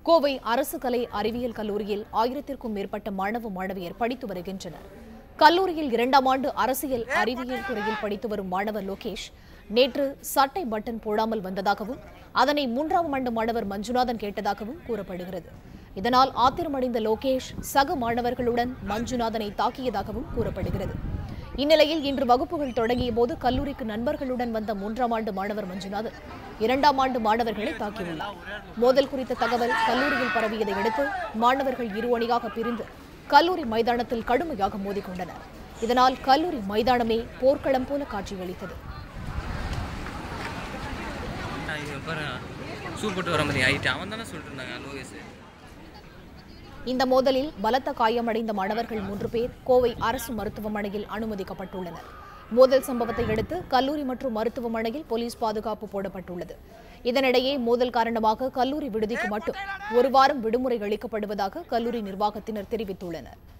கோவை அரசு கலை அறிவியல் கல்லூரியில் ஆயிரத்திற்கும் மேற்பட்ட மாணவ மாணவியர் படித்து வருகின்றனர் கல்லூரியில் இரண்டாம் ஆண்டு அரசியல் அறிவியல் துறையில் படித்து வரும் மாணவர் லோகேஷ் நேற்று சட்டை பட்டன் போடாமல் வந்ததாகவும் அதனை மூன்றாம் ஆண்டு மாணவர் மஞ்சுநாதன் கேட்டதாகவும் கூறப்படுகிறது இதனால் ஆத்திரமடைந்த லோகேஷ் சக மாணவர்களுடன் மஞ்சுநாதனை தாக்கியதாகவும் கூறப்படுகிறது இந்நிலையில் இன்று வகுப்புகள் தொடங்கிய போது கல்லூரிக்கு நண்பர்களுடன் வந்த மூன்றாம் ஆண்டு மாணவர் மஞ்சுநாதன் இரண்டாம் ஆண்டு மாணவர்களை தாக்கியுள்ளார் மோதல் குறித்த தகவல் கல்லூரியில் பரவியதை அடுத்து மாணவர்கள் இரு அணியாக பிரிந்து கல்லூரி மைதானத்தில் கடுமையாக மோதிக்கொண்டனர் இதனால் கல்லூரி மைதானமே போர்க்களம் போல காட்சியளித்தது இவன் பாரு ஷூ போட்டு வர மாதிரி ஆயிட்டு அவன் தானே சொல்லிட்டு இருந்தாங்க லோகேஷ் இந்த மோதலில் பலத்த காயமடைந்த மாணவர்கள் மூன்று பேர் கோவை அரசு மருத்துவமனையில் அனுமதிக்கப்பட்டுள்ளனர் மோதல் சம்பவத்தை அடுத்து கல்லூரி மற்றும் மருத்துவமனையில் போலீஸ் பாதுகாப்பு போடப்பட்டுள்ளது இதனிடையே மோதல் காரணமாக கல்லூரி விடுதிக்கு மட்டும் ஒரு வாரம் விடுமுறை அளிக்கப்படுவதாக கல்லூரி நிர்வாகத்தினர் தெரிவித்துள்ளனர்